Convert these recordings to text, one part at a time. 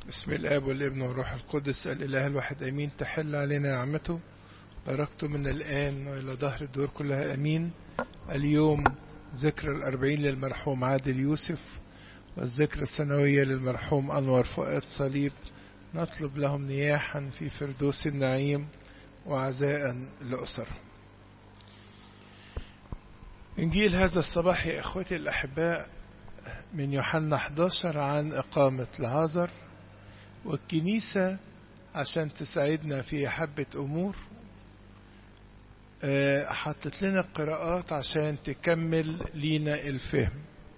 بسم الاب والابن والروح القدس الاله الواحد امين تحل علينا نعمته باركته من الان والى ظهر الدور كلها امين اليوم ذكرى الاربعين للمرحوم عادل يوسف والذكرى السنويه للمرحوم انور فؤاد صليب نطلب لهم نياحا في فردوس النعيم وعزاء لاسرهم انجيل هذا الصباح يا اخوتي الاحباء من يوحنا 11 عن اقامه لعازر والكنيسة عشان تساعدنا في حبة أمور حطت لنا قراءات عشان تكمل لينا الفهم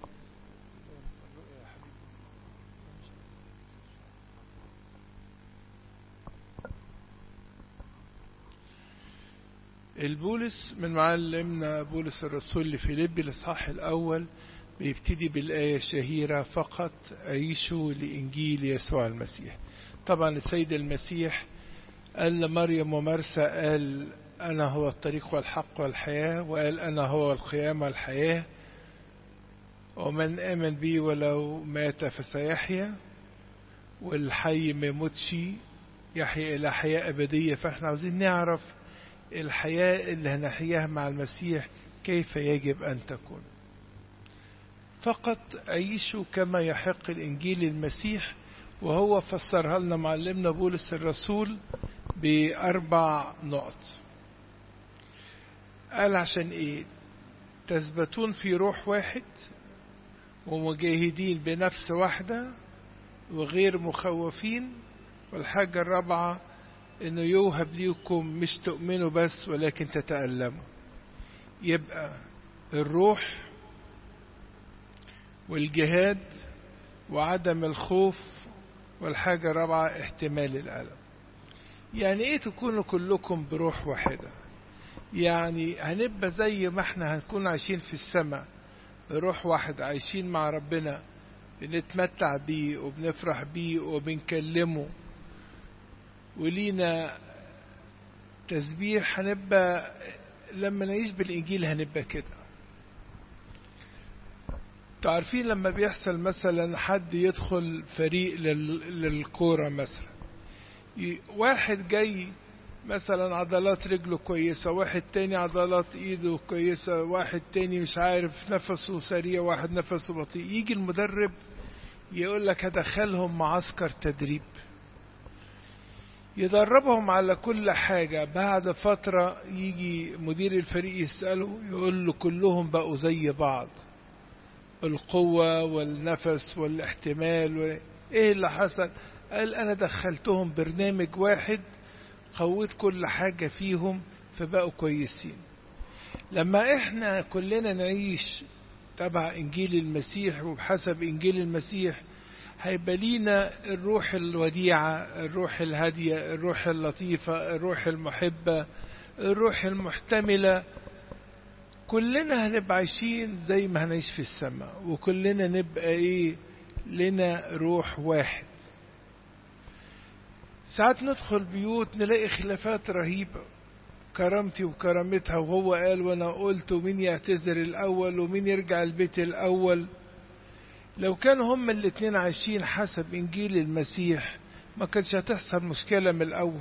البولس من معلمنا بولس الرسول لفيليبي الإصحاح الأول بيبتدي بالآية الشهيرة فقط عيشوا لإنجيل يسوع المسيح طبعا السيد المسيح قال لمريم ومرسى قال أنا هو الطريق والحق والحياة وقال أنا هو القيامة والحياة ومن آمن بي ولو مات فسيحيا والحي ما يموتش يحيا إلى حياة أبدية فإحنا عاوزين نعرف الحياة اللي هنحياها مع المسيح كيف يجب أن تكون فقط عيشوا كما يحق الإنجيل المسيح وهو فسرها لنا معلمنا بولس الرسول بأربع نقط قال عشان إيه تثبتون في روح واحد ومجاهدين بنفس واحدة وغير مخوفين والحاجة الرابعة إنه يوهب ليكم مش تؤمنوا بس ولكن تتألموا يبقى الروح والجهاد وعدم الخوف والحاجة الرابعة احتمال الألم يعني ايه تكونوا كلكم بروح واحدة يعني هنبقى زي ما احنا هنكون عايشين في السماء بروح واحد عايشين مع ربنا بنتمتع بيه وبنفرح بيه وبنكلمه ولينا تسبيح هنبقى لما نعيش بالإنجيل هنبقى كده تعرفين لما بيحصل مثلا حد يدخل فريق للكورة مثلا واحد جاي مثلا عضلات رجله كويسة واحد تاني عضلات ايده كويسة واحد تاني مش عارف نفسه سريع واحد نفسه بطيء يجي المدرب يقول لك هدخلهم معسكر تدريب يدربهم على كل حاجة بعد فترة يجي مدير الفريق يسأله يقول له كلهم بقوا زي بعض القوة والنفس والاحتمال و... ايه اللي حصل قال انا دخلتهم برنامج واحد قويت كل حاجة فيهم فبقوا كويسين لما احنا كلنا نعيش تبع انجيل المسيح وبحسب انجيل المسيح هيبقى لينا الروح الوديعة الروح الهادية الروح اللطيفة الروح المحبة الروح المحتملة كلنا هنبقى عايشين زي ما هنعيش في السماء وكلنا نبقى ايه لنا روح واحد ساعات ندخل بيوت نلاقي خلافات رهيبة كرامتي وكرامتها وهو قال وانا قلت ومين يعتذر الاول ومين يرجع البيت الاول لو كانوا هما الاتنين عايشين حسب انجيل المسيح ما كانش هتحصل مشكلة من الاول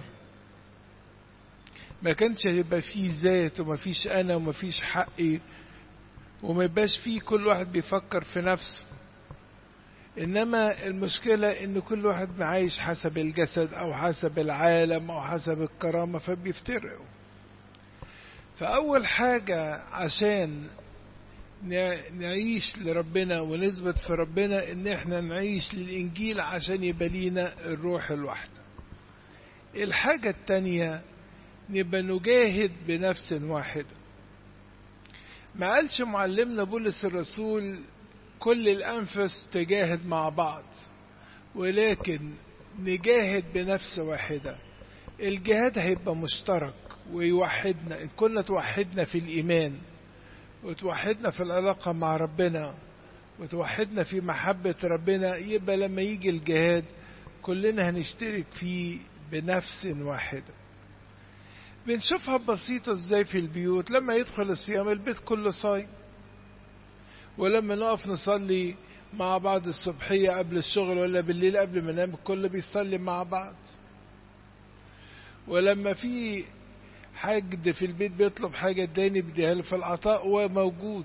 ما كانش هيبقى فيه ذات وما فيش انا وما فيش حقي وما يبقاش فيه كل واحد بيفكر في نفسه انما المشكلة ان كل واحد عايش حسب الجسد او حسب العالم او حسب الكرامة فبيفترقوا فاول حاجة عشان نعيش لربنا ونثبت في ربنا ان احنا نعيش للانجيل عشان يبقى لينا الروح الواحدة الحاجة التانية نبقى نجاهد بنفس واحدة ما قالش معلمنا بولس الرسول كل الأنفس تجاهد مع بعض ولكن نجاهد بنفس واحدة الجهاد هيبقى مشترك ويوحدنا إن كنا توحدنا في الإيمان وتوحدنا في العلاقة مع ربنا وتوحدنا في محبة ربنا يبقى لما يجي الجهاد كلنا هنشترك فيه بنفس واحده بنشوفها بسيطة ازاي في البيوت لما يدخل الصيام البيت كله صايم ولما نقف نصلي مع بعض الصبحية قبل الشغل ولا بالليل قبل ما ننام الكل بيصلي مع بعض ولما في حد في البيت بيطلب حاجة اداني بديها له فالعطاء هو موجود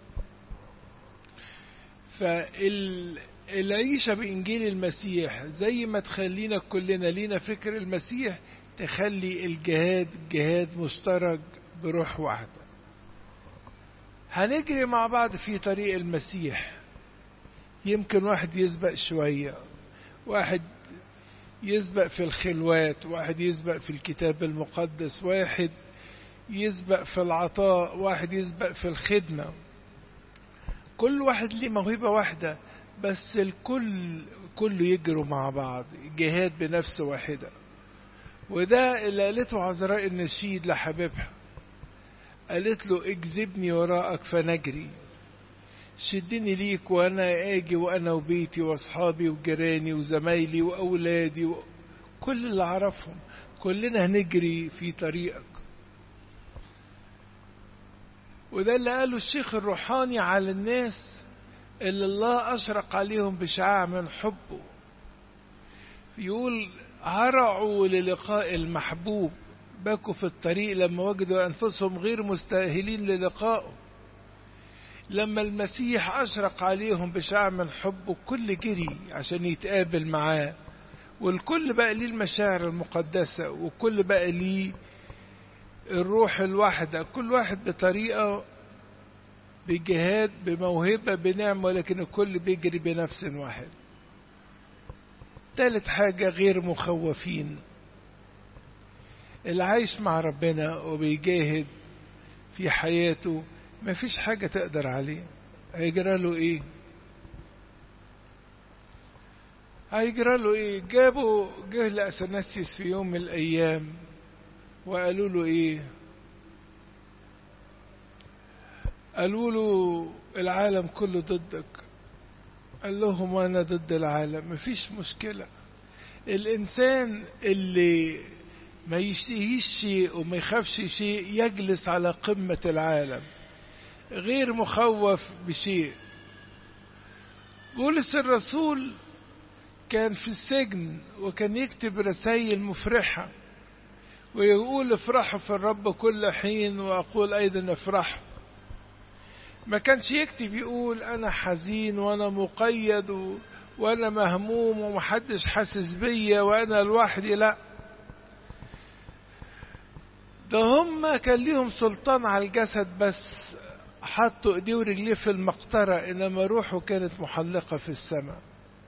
فالعيشة بإنجيل المسيح زي ما تخلينا كلنا لينا فكر المسيح تخلي الجهاد جهاد مشترك بروح واحدة هنجري مع بعض في طريق المسيح يمكن واحد يسبق شوية واحد يسبق في الخلوات واحد يسبق في الكتاب المقدس واحد يسبق في العطاء واحد يسبق في الخدمة كل واحد ليه موهبة واحدة بس الكل كله يجروا مع بعض جهاد بنفس واحدة وده اللي قالته عذراء النشيد لحبيبها قالت له اجذبني وراءك فنجري شدني ليك وانا اجي وانا وبيتي واصحابي وجيراني وزمايلي واولادي وكل اللي اعرفهم كلنا هنجري في طريقك وده اللي قاله الشيخ الروحاني على الناس اللي الله اشرق عليهم بشعاع من حبه يقول هرعوا للقاء المحبوب بكوا في الطريق لما وجدوا انفسهم غير مستاهلين للقائه لما المسيح أشرق عليهم بشعاع من حبه كل جري عشان يتقابل معاه والكل بقى ليه المشاعر المقدسة وكل بقى ليه الروح الواحدة كل واحد بطريقة بجهاد بموهبة بنعم ولكن الكل بيجري بنفس واحد ثالث حاجة غير مخوفين اللي عايش مع ربنا وبيجاهد في حياته ما فيش حاجة تقدر عليه هيجرى له ايه هيجرى له ايه جابوا جه لأثناسيس في يوم من الأيام وقالوا له ايه قالوا له العالم كله ضدك قال لهم انا ضد العالم مفيش مشكلة الانسان اللي ما يشتهيش شيء وما يخافش شيء يجلس على قمة العالم غير مخوف بشيء بولس الرسول كان في السجن وكان يكتب رسائل مفرحة ويقول افرحوا في الرب كل حين وأقول أيضا افرحوا ما كانش يكتب يقول أنا حزين وأنا مقيد و... وأنا مهموم ومحدش حاسس بيا وأنا لوحدي لأ ده هم كان ليهم سلطان على الجسد بس حطوا ايديه ورجليه في المقطرة انما روحه كانت محلقة في السماء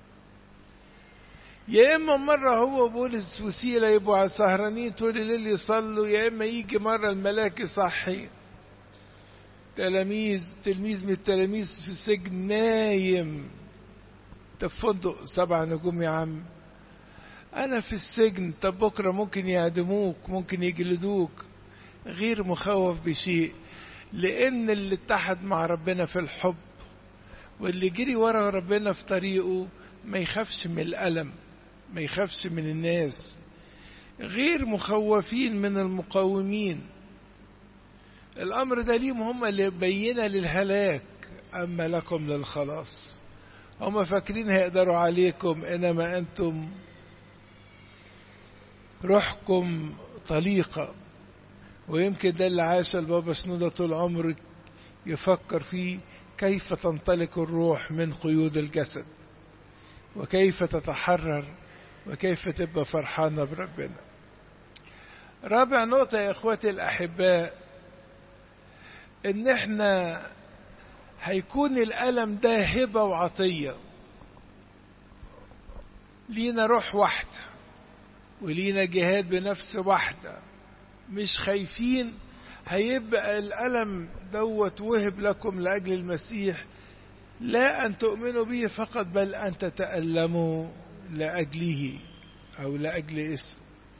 يا اما مرة هو بولس وسيلة يبقوا سهرانين طول الليل يصلوا يا اما يجي مرة الملاك يصحي تلاميذ تلميذ من التلاميذ في السجن نايم طب فندق سبع نجوم يا عم انا في السجن طب بكرة ممكن يعدموك ممكن يجلدوك غير مخوف بشيء لأن اللي اتحد مع ربنا في الحب واللي جري ورا ربنا في طريقه ما يخافش من الألم ما يخافش من الناس غير مخوفين من المقاومين الأمر ده ليهم هم اللي بينا للهلاك أما لكم للخلاص هم فاكرين هيقدروا عليكم إنما أنتم روحكم طليقة ويمكن ده اللي عاش البابا شنودة طول عمره يفكر فيه كيف تنطلق الروح من قيود الجسد وكيف تتحرر وكيف تبقى فرحانة بربنا رابع نقطة يا اخواتي الاحباء ان احنا هيكون الالم ده هبة وعطية لينا روح واحدة ولينا جهاد بنفس واحده مش خايفين هيبقى الألم دوت وهب لكم لأجل المسيح لا أن تؤمنوا به فقط بل أن تتألموا لأجله أو لأجل اسمه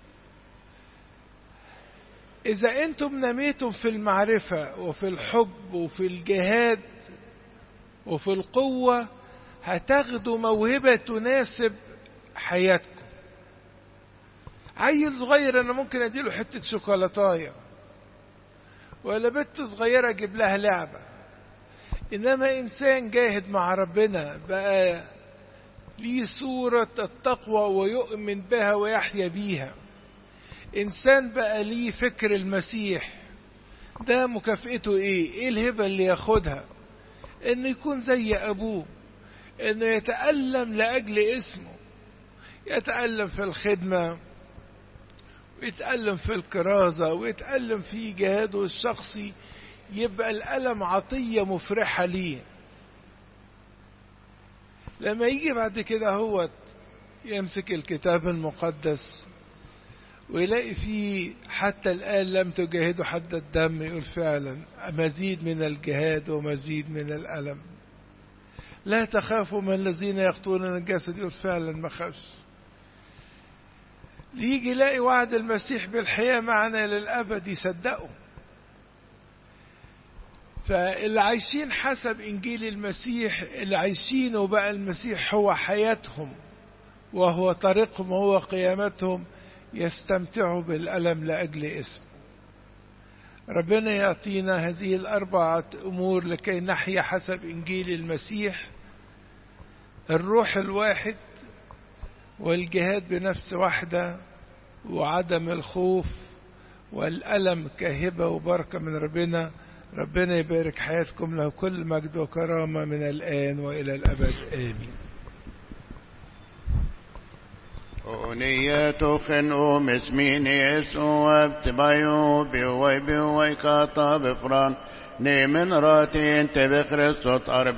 إذا أنتم نميتم في المعرفة وفي الحب وفي الجهاد وفي القوة هتاخدوا موهبة تناسب حياتكم عيل صغير انا ممكن اديله حته شوكولاتايه ولا بنت صغيره اجيب لها لعبه إنما إنسان جاهد مع ربنا بقى ليه صورة التقوى ويؤمن بها ويحيا بيها إنسان بقى ليه فكر المسيح ده مكافئته إيه؟ إيه الهبة اللي ياخدها؟ إنه يكون زي أبوه إنه يتألم لأجل اسمه يتألم في الخدمة ويتألم في الكرازة ويتألم في جهاده الشخصي يبقى الألم عطية مفرحة ليه لما يجي بعد كده هو يمسك الكتاب المقدس ويلاقي فيه حتى الآن لم تجاهدوا حتى الدم يقول فعلا مزيد من الجهاد ومزيد من الألم لا تخافوا من الذين يقتلون الجسد يقول فعلا ما خافش يجي يلاقي وعد المسيح بالحياة معنا للأبد يصدقه فاللي عايشين حسب إنجيل المسيح اللي عايشينه بقى المسيح هو حياتهم وهو طريقهم وهو قيامتهم يستمتعوا بالألم لأجل اسمه ربنا يعطينا هذه الأربعة أمور لكي نحيا حسب إنجيل المسيح الروح الواحد والجهاد بنفس واحدة وعدم الخوف والألم كهبة وبركة من ربنا ربنا يبارك حياتكم له كل مجد وكرامة من الآن وإلى الأبد آمين أغنية خنو مسمين يسوع بتبايو بيوي بيوي كاتا بفران نيمن راتين تبخر الصوت أرب